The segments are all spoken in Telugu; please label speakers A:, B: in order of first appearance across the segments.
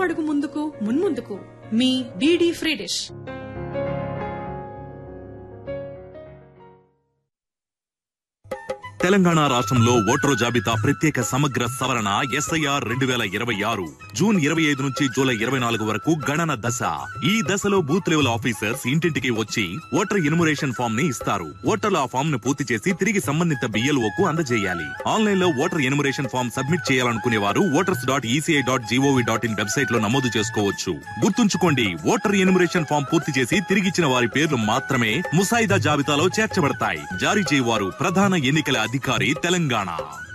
A: అడుగు ముందుకు మున్ముందుకు మీ డీడీ ఫ్రీ డిష్
B: తెలంగాణ రాష్ట్రంలో ఓటరు జాబితా ప్రత్యేక సమగ్ర సవరణ ఎస్ఐఆర్ రెండు వేల ఇరవై ఆరు జూన్ ఇరవై ఐదు నుంచి జూలై ఇరవై నాలుగు వరకు గణన దశ ఈ దశలో బూత్ లెవెల్ ఆఫీసర్స్ ఇంటింటికి వచ్చి ఓటర్ ఇనుమరేషన్ ఫామ్ ని ఇస్తారు ఓటర్లు ఆ ఫామ్ ను పూర్తి చేసి తిరిగి సంబంధిత బిఎల్ఓ కు అందజేయాలి ఆన్లైన్ లో ఓటర్ ఎనుమరేషన్ ఫామ్ సబ్మిట్ చేయాలనుకునే వారు voters dot ECI dot GOV dot in website లో నమోదు చేసుకోవచ్చు గుర్తుంచుకోండి ఓటర్ ఎనుమరేషన్ ఫామ్ పూర్తి చేసి తిరిగిచ్చిన వారి పేర్లు మాత్రమే ముసాయిదా జాబితాలో చేర్చబడతాయి జారీ చేయవారు ప్రధాన ఎన్నికల అధికారి తెలంగాణ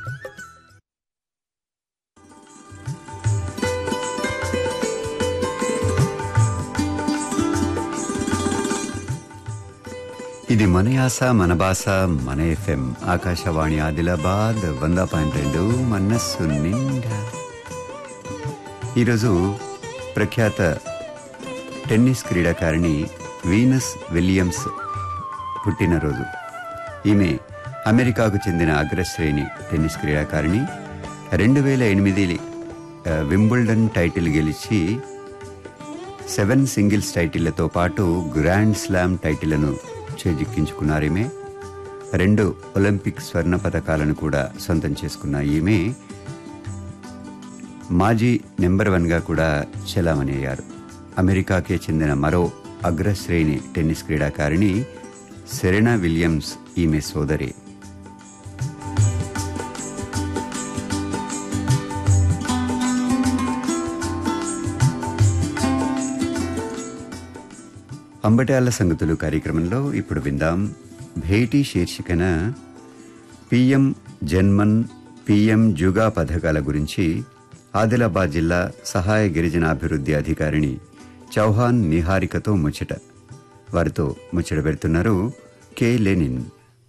C: ఇది మన యాస మన భాష మన ఎఫ్ఎం ఆకాశవాణి ఆదిలాబాద్ వంద పాయింట్ రెండు మనస్సు నిండా ఈరోజు ప్రఖ్యాత టెన్నిస్ క్రీడాకారిణి వీనస్ విలియమ్స్ పుట్టినరోజు ఈమె అమెరికాకు చెందిన అగ్రశ్రేణి టెన్నిస్ క్రీడాకారిణి రెండు వేల ఎనిమిది ఆ, వింబుల్డన్ టైటిల్ గెలిచి సెవెన్ సింగిల్స్ టైటిళ్లతో పాటు గ్రాండ్ స్లామ్ టైటిళ్లను చేజిక్కించుకున్నారు ఈమె రెండు ఒలింపిక్ స్వర్ణ పథకాలను కూడా సొంతం చేసుకున్న ఈమె మాజీ నెంబర్ వన్గా కూడా చెలామణి అయ్యారు అమెరికాకే చెందిన మరో అగ్రశ్రేణి టెన్నిస్ క్రీడాకారిణి సెరెనా విలియమ్స్ ఈమె సోదరి అంబటాల సంగతులు కార్యక్రమంలో ఇప్పుడు విందాం భేటీ శీర్షికన పిఎం జన్మన్ పిఎం జుగా పథకాల గురించి ఆదిలాబాద్ జిల్లా సహాయ గిరిజన అభివృద్ధి అధికారిణి చౌహాన్ నిహారికతో ముచ్చట వారితో ముచ్చట పెడుతున్నారు కె లెనిన్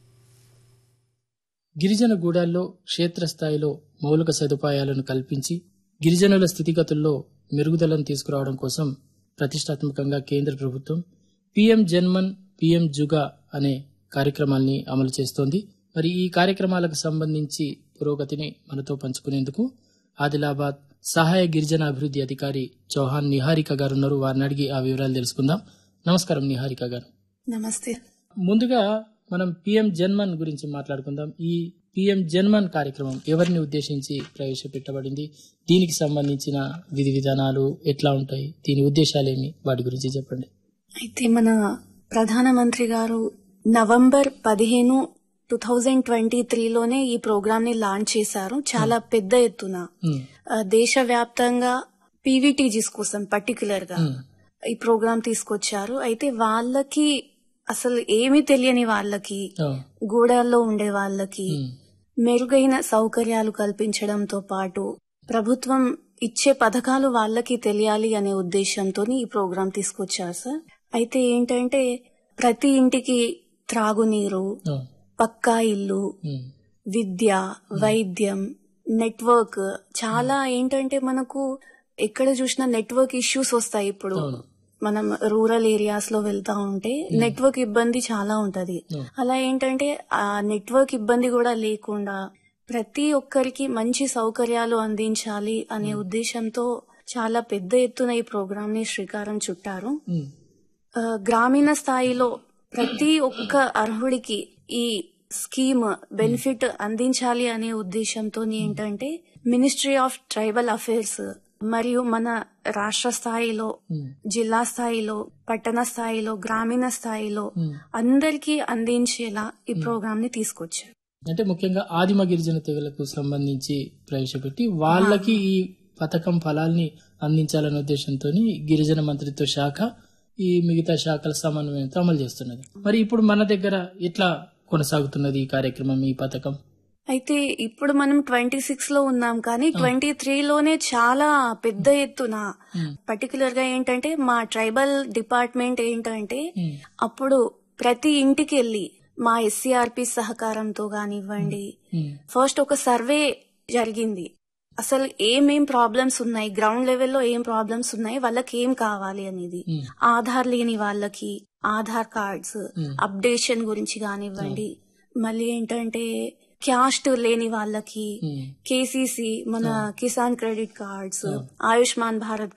D: గిరిజన గూడాల్లో క్షేత్రస్థాయిలో మౌలిక సదుపాయాలను కల్పించి గిరిజనుల స్థితిగతుల్లో మెరుగుదలను తీసుకురావడం కోసం ప్రతిష్టాత్మకంగా కేంద్ర ప్రభుత్వం పిఎం జన్మన్ పిఎం జుగా అనే కార్యక్రమాల్ని అమలు చేస్తోంది మరి ఈ కార్యక్రమాలకు సంబంధించి పురోగతిని మనతో పంచుకునేందుకు ఆదిలాబాద్ సహాయ గిరిజన అభివృద్ధి అధికారి చౌహాన్ నిహారిక గారు ఉన్నారు వారిని అడిగి ఆ వివరాలు తెలుసుకుందాం నమస్కారం నిహారిక గారు
E: నమస్తే
D: ముందుగా మనం పిఎం జన్మన్ గురించి మాట్లాడుకుందాం ఈ పిఎం జన్మన్ కార్యక్రమం ఎవరిని ఉద్దేశించి ప్రవేశపెట్టబడింది దీనికి సంబంధించిన విధి విధానాలు ఎట్లా ఉంటాయి దీని ఉద్దేశాలేమి వాటి గురించి చెప్పండి
E: అయితే మన ప్రధానమంత్రి గారు నవంబర్ పదిహేను టూ థౌజండ్ ట్వంటీ త్రీలోనే ఈ ప్రోగ్రామ్ ని లాంచ్ చేశారు చాలా పెద్ద ఎత్తున
D: ఉమ్,
E: ఆ, దేశవ్యాప్తంగా పీవీటీజీస్ కోసం పర్టికులర్ గా ఈ ప్రోగ్రామ్ తీసుకొచ్చారు అయితే వాళ్ళకి అసలు ఏమీ తెలియని వాళ్ళకి
D: ఆ,
E: గూడాల్లో ఉండే వాళ్ళకి
D: ఉమ్,
E: మెరుగైన సౌకర్యాలు కల్పించడంతో పాటు ప్రభుత్వం ఇచ్చే పథకాలు వాళ్ళకి తెలియాలి అనే ఉద్దేశంతో ఈ ప్రోగ్రాం తీసుకొచ్చారు సార్ అయితే ఏంటంటే ప్రతి ఇంటికి త్రాగునీరు
D: ఆ,
E: పక్కా ఇల్లు
D: ఉమ్,
E: విద్య వైద్యం నెట్వర్క్ చాలా ఏంటంటే మనకు ఎక్కడ చూసినా నెట్వర్క్ ఇష్యూస్ వస్తాయి ఇప్పుడు
D: అవును.
E: మనం రూరల్ ఏరియాస్ లో వెళ్తా ఉంటే నెట్వర్క్ ఇబ్బంది చాలా ఉంటది
D: Hmm.
E: అలా ఏంటంటే ఆ నెట్వర్క్ ఇబ్బంది కూడా లేకుండా ప్రతి ఒక్కరికి మంచి సౌకర్యాలు అందించాలి అనే ఉద్దేశంతో చాలా పెద్ద ఎత్తున ఈ ప్రోగ్రామ్ ని శ్రీకారం చుట్టారు
D: ఉమ్,
E: ఆ, గ్రామీణ స్థాయిలో ప్రతి ఒక్క అర్హుడికి ఈ స్కీమ్ బెనిఫిట్ అందించాలి అనే ఉద్దేశంతో ఏంటంటే మినిస్ట్రీ ఆఫ్ ట్రైబల్ అఫైర్స్ మరియు మన రాష్ట్ర స్థాయిలో
D: ఉమ్,
E: జిల్లా స్థాయిలో పట్టణ స్థాయిలో గ్రామీణ స్థాయిలో
D: ఉమ్.
E: అందరికీ అందించేలా ఈ ప్రోగ్రామ్ ని తీసుకొచ్చారు
D: అంటే ముఖ్యంగా ఆదిమ గిరిజన తెగలకు సంబంధించి ప్రవేశపెట్టి వాళ్ళకి ఈ పథకం ఫలాల్ని అందించాలనే ఉద్దేశంతో గిరిజన మంత్రిత్వ శాఖ ఈ మిగతా శాఖల సమన్వయంతో అమలు చేస్తున్నది మరి ఇప్పుడు మన దగ్గర ఎట్లా కొనసాగుతున్నది ఈ కార్యక్రమం ఈ పథకం
E: అయితే ఇప్పుడు మనం ట్వంటీ సిక్స్ లో ఉన్నాం కానీ ట్వంటీ త్రీలోనే చాలా పెద్ద ఎత్తున పర్టికులర్ గా ఏంటంటే మా ట్రైబల్ డిపార్ట్మెంట్ ఏంటంటే
D: ఉమ్,
E: అప్పుడు ప్రతి ఇంటికి వెళ్ళి మా ఎస్సీఆర్పి సహకారంతో కానివ్వండి
D: ఉమ్,
E: ఫస్ట్ ఒక సర్వే జరిగింది అసలు ఏమేం ప్రాబ్లమ్స్ ఉన్నాయి గ్రౌండ్ లెవెల్లో ఏం ప్రాబ్లమ్స్ ఉన్నాయి వాళ్ళకి ఏం కావాలి అనేది
D: ఉమ్,
E: ఆధార్ లేని వాళ్ళకి ఆధార్ కార్డ్స్
D: Hmm.
E: అప్డేషన్ గురించి కానివ్వండి మళ్ళీ ఏంటంటే క్యాస్ట్ లేని వాళ్ళకి
D: ఉమ్,
E: కేసీసీ మన కిసాన్ క్రెడిట్ కార్డ్స్ ఆయుష్మాన్ భారత్